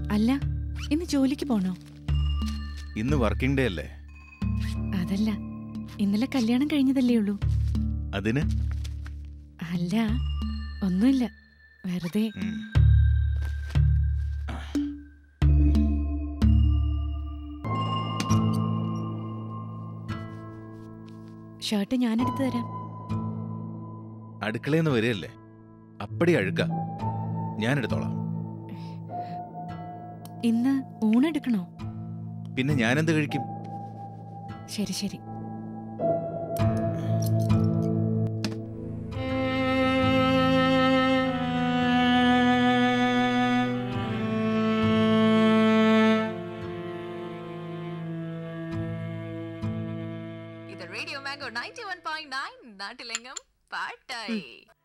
അല്ല ഇന്ന് ജോലിക്ക് പോണോ ഇന്ന് വർക്കിംഗ് ഡേ അല്ലേ അതല്ല ഇന്നലെ കല്യാണം കഴിഞ്ഞതല്ലേ ഉള്ളൂ അതിന് അല്ല ഒന്നുമില്ല വെറുതെ ഉം. ഷർട്ട് ഞാൻ എടുത്തു തരാം അടുക്കളയിൽ വരികയല്ലേ അപ്പടി അഴുക്ക ഞാൻ എടുത്തോളാം ഇന്ന് ഊണെടുക്കണോ പിന്നെ ഞാനെന്ത് കഴിക്കും ശരി ശരി ഇത് radio mango ninety one point nine നാട്ടിലെങ്ങും പാട്ടായി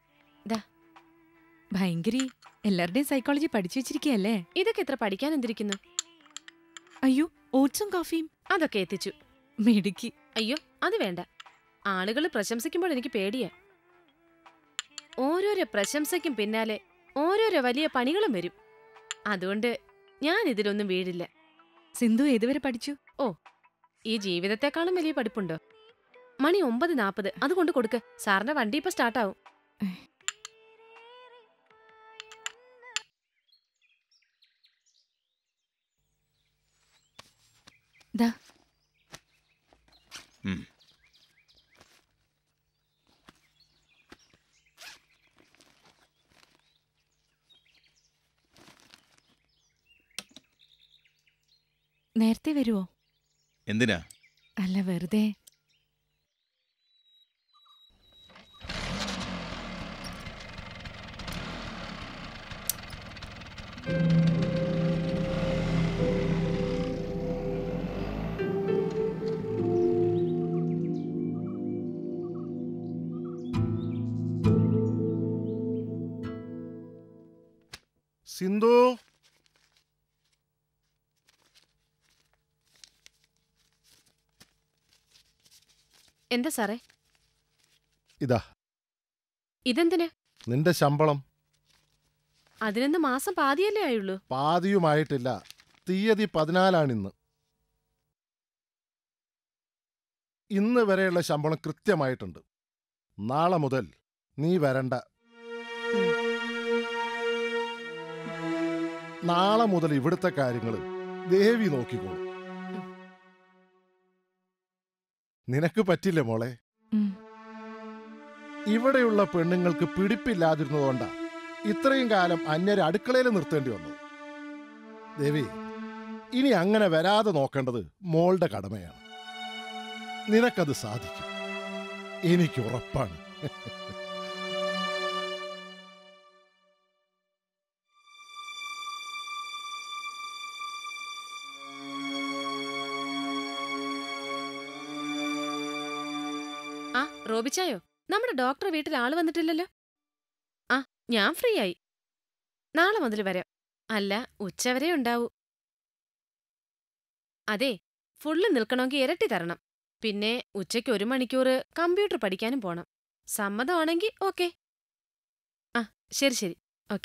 ഭയങ്കരി എല്ലാവരുടെയും സൈക്കോളജി പഠിച്ചു വെച്ചിരിക്കുകയല്ലേ ഇതൊക്കെ എത്ര പഠിക്കാൻ എന്തിരിക്കുന്നു അയ്യോ ഓട്സും കോഫിയും അതൊക്കെ എത്തിച്ചു മിടുക്കി അയ്യോ അത് വേണ്ട ആളുകൾ പ്രശംസിക്കുമ്പോൾ എനിക്ക് പേടിയാ ഓരോരോ പ്രശംസയ്ക്കും പിന്നാലെ ഓരോരോ വലിയ പണികളും വരും അതുകൊണ്ട് ഞാൻ ഇതിലൊന്നും വീഴില്ല സിന്ധു ഏതുവരെ പഠിച്ചു ഈ ജീവിതത്തെക്കാളും വലിയ പഠിപ്പുണ്ടോ മണി ഒമ്പത് നാപ്പത് അതുകൊണ്ട് കൊടുക്ക് സാറിന്റെ വണ്ടി ഇപ്പൊ സ്റ്റാർട്ടാവും ദാ ഉം. നേരത്തെ വരുവോ എന്തിനാ അല്ല വെറുതെ സിന്ധു എന്താ സാറേ ഇതാ ഇതെന്തിന് നിന്റെ ശമ്പളം അതിനൊന്ന് മാസം പാതിയല്ലേ ആയുള്ളൂ പാതിയുമായിട്ടില്ല തീയതി പതിനാലാണിന്ന് ഇന്ന് വരെയുള്ള ശമ്പളം കൃത്യമായിട്ടുണ്ട് നാളെ മുതൽ നീ വരണ്ട നാളെ മുതൽ ഇവിടുത്തെ കാര്യങ്ങൾ ദേവി നോക്കിക്കോളും നിനക്ക് പറ്റില്ലേ മോളെ ഉം. ഇവിടെയുള്ള പെണ്ണുങ്ങൾക്ക് പിടിപ്പില്ലാതിരുന്നതുകൊണ്ടാ ഇത്രയും കാലം അന്യരെ അടുക്കളയിൽ നിർത്തേണ്ടി വന്നു ദേവി ഇനി അങ്ങനെ വരാതെ നോക്കേണ്ടത് മോളുടെ കടമയാണ് നിനക്കത് സാധിക്കും എനിക്ക് ഉറപ്പാണ് ആ റോബിച്ചായോ നമ്മുടെ ഡോക്ടർ വീട്ടിൽ ആള് വന്നിട്ടില്ലല്ലോ ആ ഞാൻ ഫ്രീ ആയി നാളെ മുതൽ വരാം അല്ല ഉച്ചവരെ ഉണ്ടാവൂ അതെ ഫുള്ള് നിൽക്കണമെങ്കിൽ ഇരട്ടി തരണം പിന്നെ ഉച്ചയ്ക്ക് ഒരു മണിക്കൂർ കമ്പ്യൂട്ടർ പഠിക്കാനും പോണം സമ്മതമാണെങ്കിൽ ഓക്കെ ആ ശരി ശരി ഓക്കെ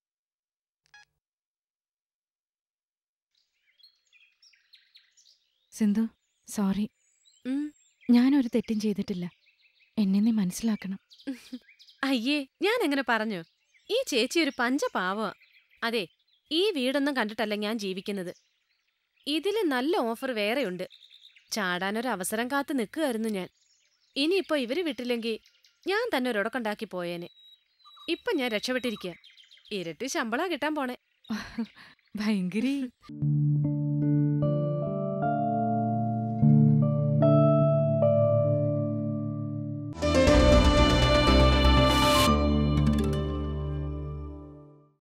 സിന്ധു സോറി ഉം. ഞാനൊരു തെറ്റും ചെയ്തിട്ടില്ല എന്നെ നീ മനസ്സിലാക്കണം അയ്യേ ഞാൻ എങ്ങനെ പറഞ്ഞു ഈ ചേച്ചി ഒരു പഞ്ചപാവ അതെ ഈ വീടൊന്നും കണ്ടിട്ടല്ല ഞാൻ ജീവിക്കുന്നത് ഇതില് നല്ല ഓഫർ വേറെയുണ്ട് ചാടാനൊരു അവസരം കാത്ത് നിൽക്കുകയായിരുന്നു ഞാൻ ഇനിയിപ്പോ ഇവര് വിട്ടില്ലെങ്കിൽ ഞാൻ തന്നെ ഒരൊടക്കുണ്ടാക്കി പോയേനെ ഇപ്പൊ ഞാൻ രക്ഷപ്പെട്ടിരിക്കുക ഇരട്ടി ശമ്പള കിട്ടാൻ പോണേ ഭയങ്കരി